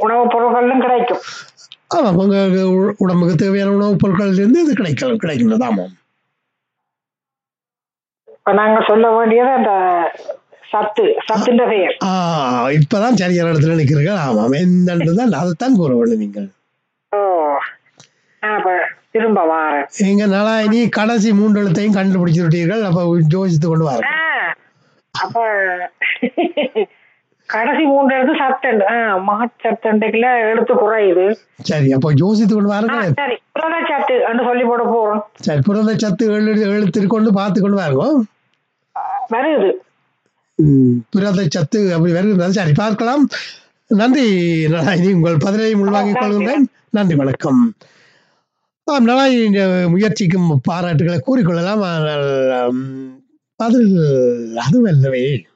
உணவுப் பொருட்களும் கிடைக்கும் ஆமாம் உங்கள் உ- உடம்புக்கு தேவையான உணவுப் பொருட்களிலிருந்து இது கிடைக்கலாம் கிடைக்கின்றது ஆமாம் இப்ப நாங்க சொல்ல வேண்டியது அந்த சத்து சத்துன்ற பெயர் ஆ இப்பதான் சரியான இடத்துல நிற்கிறீர்கள் ஆமாம் என்னன்று தான் அதைத்தான் கூற வேண்டும் நீங்கள் ஓ நான் இப்ப திரும்ப வாரேன் எங்க நாளாயினி கடைசி மூன்று எழுத்தையும் கண்டுபிடிச்சு விட்டீர்கள் அப்ப யோசித்து கொண்டு வர ஆ, அப்ப கடைசி மூன்று எழுத்து சத்தண்டு ஆ மகச்சத்தண்டுக்குல எழுத்து குறையுது சரி அப்போ யோசித்து கொண்டு ஆ, வாருங்க சரி புரத சத்து என்று சொல்லி போட போறோம் சரி புரத சத்து எழு எழுத்திற்கொண்டு பார்த்து கொண்டு வாருங்க வருது ம், புரத சத்து அப்படி வருகிறது சரி பார்க்கலாம் நன்றி நாராயணி உங்கள் பதிலையும் உள்வாங்கிக் கொள்கின்றேன் நன்றி வணக்கம் ஆம் நாராயணி முயற்சிக்கும் பாராட்டுகளை கூறிக்கொள்ளலாம் ஆனால் ம், பதில் அதுவல்லவே